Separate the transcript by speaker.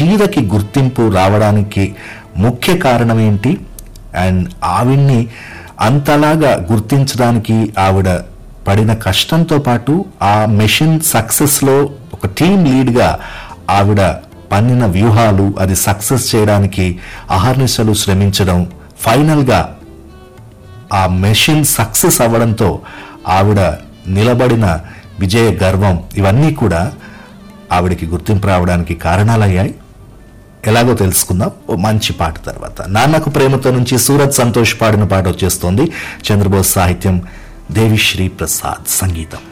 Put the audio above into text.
Speaker 1: చీరకి గుర్తింపు రావడానికి ముఖ్య కారణం ఏంటి అండ్ ఆవిడ్ని అంతలాగా గుర్తించడానికి ఆవిడ పడిన కష్టంతో పాటు ఆ మెషిన్ సక్సెస్లో ఒక టీం లీడ్గా ఆవిడ పన్నిన వ్యూహాలు అది సక్సెస్ చేయడానికి అహర్నిశలు శ్రమించడం ఫైనల్గా ఆ మెషిన్ సక్సెస్ అవ్వడంతో ఆవిడ నిలబడిన విజయ గర్వం ఇవన్నీ కూడా ఆవిడకి గుర్తింపు రావడానికి కారణాలయ్యాయి ఎలాగో తెలుసుకుందాం ఓ మంచి పాట తర్వాత నాన్నకు ప్రేమతో నుంచి సూరత్ సంతోష్ పాడిన పాట వచ్చేస్తోంది చంద్రబోస్ సాహిత్యం దేవిశ్రీ ప్రసాద్ సంగీతం